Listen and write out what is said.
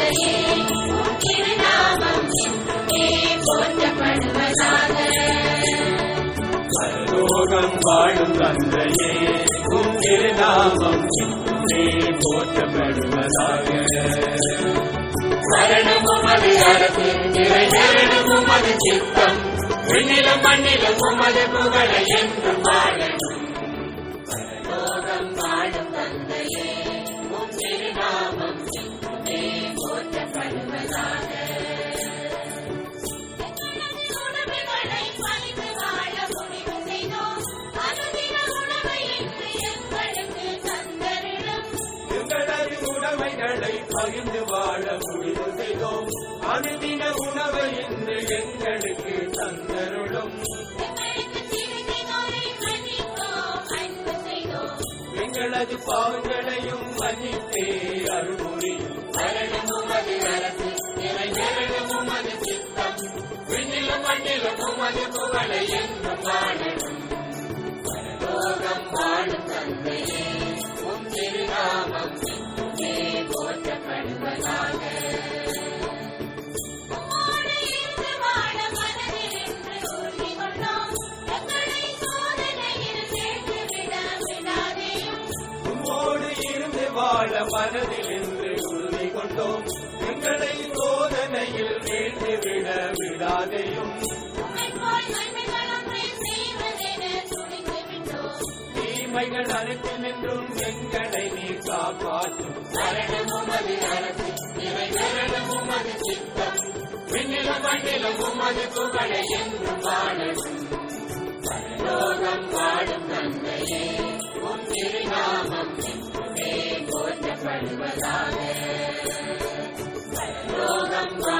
தந்தையே உம் திருநாமம் என்றுமே போற்றப்படுவதாக பரலோகம் வாழும் தந்தையே உம் திருநாமம் என்றே போற்றப்படுவதாக மரணமும் அது அரசு நிறைவேறணும் உமது சித்தம் விண்ணிலும் மண்ணிலும் உமது புகழை என்றும் வாழணும் பரலோகம் வாழும் தந்தையே உம் திருநாமம் என்றுமே போற்றப்படுவதாக உணவுகளை பணிந்து வாழ முடிவு செய்தோம் அனுதின உணவை இன்று எங்களுக்கு தந்தரிடும் எங்களது உணவைகளை பகிர்ந்து வாழ முடிவு செய்தோம் அனுதின உணவை இன்று எங்களுக்கு தந்தருளும் எங்களுக்கு தீமை செய்தோரை மன்னித்தோம் அன்பு செய்தோம் எங்களது பாவங்களையும் மன்னித்தே அருள்புரியும் மரணம் உமது அரசு நிறைவேறணும் உமது சித்தம் விண்ணிலும் மண்ணிலும் உமது புகழை என்றும் வாழணும் பரலோகம் வாழும் தந்தையே உம் திருநாமம் என்றுமே போற்றப்படுவதாக உம்மோடு இருந்து வாழ மனதில் என்று உறுதி கொண்டோம். எங்களை சோதனையில் சேர்த்துவிட விடாதேயும். உம்மோடு இருந்து வாழ மனதில் என்று உறுதி கொண்டோம் எங்களை சோதனையில் வீழ்ந்துவிட விடாதையும் உம்மைப் போல் நன்மைகளொன்றை செய்வதென துணிந்து விட்டோம். தீமைகள் அனைத்தில் நின்றும் எங்களை நீ காப்பாற்றும் மரணம் உமது அரசு நிறைவேறணும் உமது சித்தம் விண்ணிலும் மண்ணிலும் உமது புகழை என்றும் வாழணும் பரலோகம் வாழும் தந்தையே உம் திருநாமம் என்றுமே போற்றப்படுவதாக பரலோகம் வாழும்